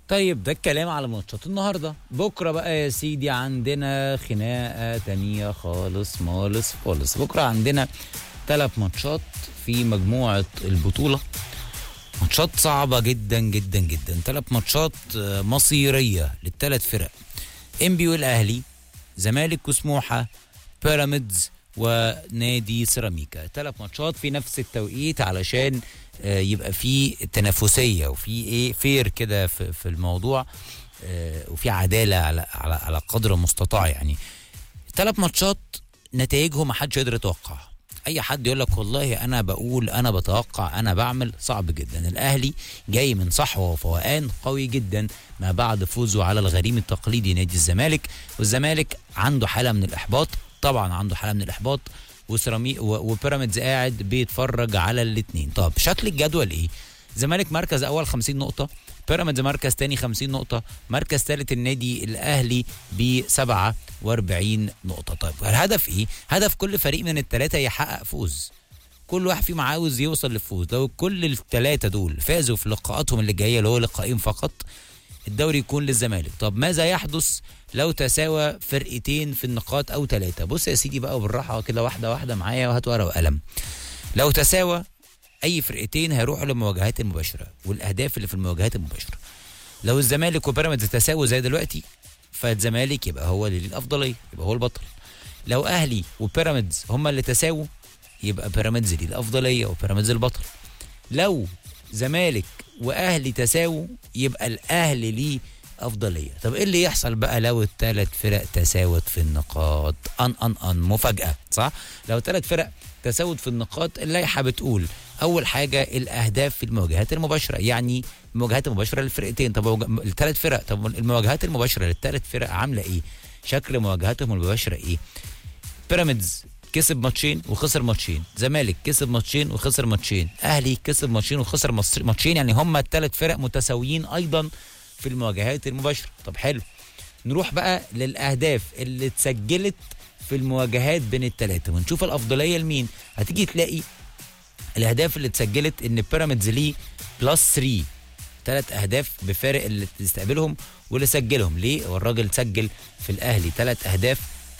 طيب ده الكلام على ماتشات النهارده بكره بقى يا سيدي عندنا خناقه تانية خالص مالص خالص بكره عندنا ثلاث ماتشات في مجموعه البطوله ماتشات صعبه جدا جدا جدا ثلاث ماتشات آه، مصيريه للثلاث فرق انبي والاهلي زمالك وسموحه بيراميدز ونادي سيراميكا ثلاث ماتشات في نفس التوقيت علشان آه، يبقى في تنافسيه وفي ايه فير كده في, في الموضوع آه، وفي عداله على على على قدر المستطاع يعني ثلاث ماتشات نتائجهم ما حدش يقدر يتوقعها اي حد يقول لك والله انا بقول انا بتوقع انا بعمل صعب جدا الاهلي جاي من صحوه وفوقان قوي جدا ما بعد فوزه على الغريم التقليدي نادي الزمالك والزمالك عنده حاله من الاحباط طبعا عنده حاله من الاحباط وسيرامي و- وبيراميدز قاعد بيتفرج على الاثنين طب شكل الجدول ايه زمالك مركز اول 50 نقطه بيراميدز مركز تاني 50 نقطه مركز ثالث النادي الاهلي ب 47 نقطه طيب الهدف ايه هدف كل فريق من الثلاثه يحقق فوز كل واحد فيهم عاوز يوصل للفوز لو كل الثلاثه دول فازوا في لقاءاتهم اللي جايه اللي هو لقاءين فقط الدوري يكون للزمالك طب ماذا يحدث لو تساوى فرقتين في النقاط او ثلاثه بص يا سيدي بقى بالراحه كده واحده واحده معايا وهات ورقه وقلم لو تساوى اي فرقتين هيروحوا للمواجهات المباشره والاهداف اللي في المواجهات المباشره لو الزمالك وبيراميدز تساووا زي دلوقتي فالزمالك يبقى هو اللي ليه الافضليه يبقى هو البطل لو اهلي وبيراميدز هما اللي تساووا يبقى بيراميدز ليه الافضليه وبيراميدز البطل لو زمالك واهلي تساووا يبقى الاهلي ليه افضليه طب ايه اللي يحصل بقى لو الثلاث فرق تساوت في النقاط ان ان ان مفاجاه صح لو ثلاث فرق تساوت في النقاط اللائحه بتقول اول حاجه الاهداف في المواجهات المباشره يعني المواجهات المباشره للفرقتين طب الثلاث فرق طب المواجهات المباشره للثلاث فرق عامله ايه شكل مواجهاتهم المباشره ايه بيراميدز كسب ماتشين وخسر ماتشين زمالك كسب ماتشين وخسر ماتشين اهلي كسب ماتشين وخسر مص- ماتشين يعني هم الثلاث فرق متساويين ايضا في المواجهات المباشره طب حلو نروح بقى للاهداف اللي اتسجلت في المواجهات بين الثلاثه ونشوف الافضليه لمين هتيجي تلاقي الاهداف اللي اتسجلت ان بيراميدز ليه بلس 3 ثلاث اهداف بفارق اللي تستقبلهم واللي سجلهم ليه هو الراجل سجل في الاهلي ثلاث اهداف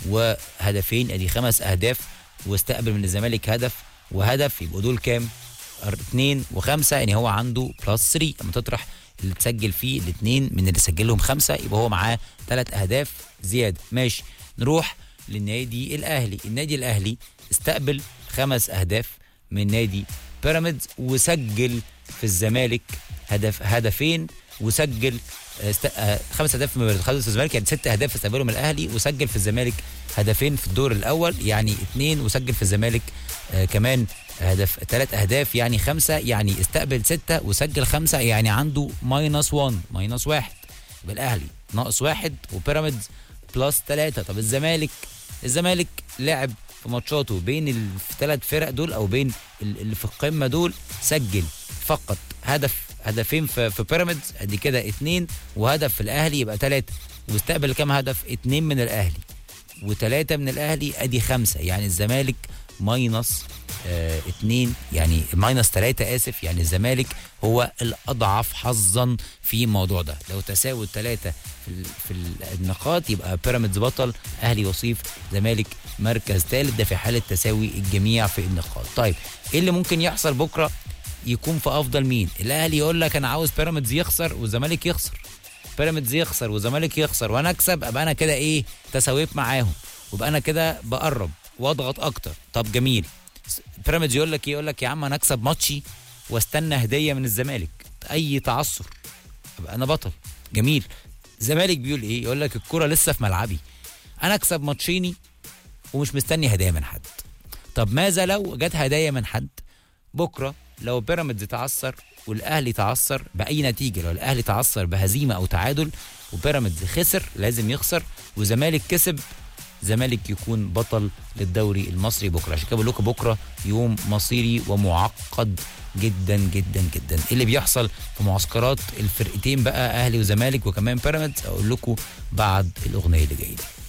وهدفين ادي خمس اهداف واستقبل من الزمالك هدف وهدف يبقوا دول كام؟ أر- اتنين وخمسه يعني هو عنده بلس 3 لما تطرح اللي تسجل فيه الاثنين من اللي سجلهم خمسه يبقى هو معاه ثلاث اهداف زياده ماشي نروح للنادي الاهلي النادي الاهلي استقبل خمس اهداف من نادي بيراميدز وسجل في الزمالك هدف هدفين وسجل آه، است... آه، خمس اهداف من خدوا في الزمالك يعني ست اهداف استقبلهم الاهلي وسجل في الزمالك هدفين في الدور الاول يعني اثنين وسجل في الزمالك آه كمان هدف ثلاث اهداف يعني خمسه يعني استقبل سته وسجل خمسه يعني عنده ماينس 1 ماينس واحد يبقى الاهلي ناقص واحد وبيراميدز بلس ثلاثه طب الزمالك الزمالك لعب في ماتشاته بين الثلاث فرق دول او بين ال- اللي في القمه دول سجل فقط هدف هدفين في, في بيراميدز ادي كده اتنين وهدف في الاهلي يبقى ثلاثه واستقبل كام هدف اتنين من الاهلي وثلاثه من الاهلي ادي خمسه يعني الزمالك ماينس آه اتنين يعني ماينس ثلاثة اسف يعني الزمالك هو الاضعف حظا في الموضوع ده لو تساوي الثلاثة في, ال- في ال- النقاط يبقى بيراميدز بطل اهلي وصيف زمالك مركز ثالث ده في حالة تساوي الجميع في النقاط طيب ايه اللي ممكن يحصل بكرة يكون في افضل مين الاهلي يقول لك انا عاوز بيراميدز يخسر والزمالك يخسر بيراميدز يخسر والزمالك يخسر وانا اكسب ابقى انا كده ايه تساويت معاهم وابقى انا كده بقرب واضغط اكتر طب جميل س- بيراميدز يقول لك ايه يقول لك يا عم انا اكسب ماتشي واستنى هديه من الزمالك اي تعثر ابقى انا بطل جميل الزمالك بيقول ايه يقول لك الكره لسه في ملعبي انا اكسب ماتشيني ومش مستني هدايا من حد طب ماذا لو جت هدايا من حد بكره لو بيراميدز تعثر والاهلي تعثر باي نتيجه لو الاهلي تعثر بهزيمه او تعادل وبيراميدز خسر لازم يخسر وزمالك كسب زمالك يكون بطل للدوري المصري بكره عشان كده بقول لكم بكره يوم مصيري ومعقد جدا جدا جدا إيه اللي بيحصل في معسكرات الفرقتين بقى اهلي وزمالك وكمان بيراميدز اقول لكم بعد الاغنيه اللي جايه دي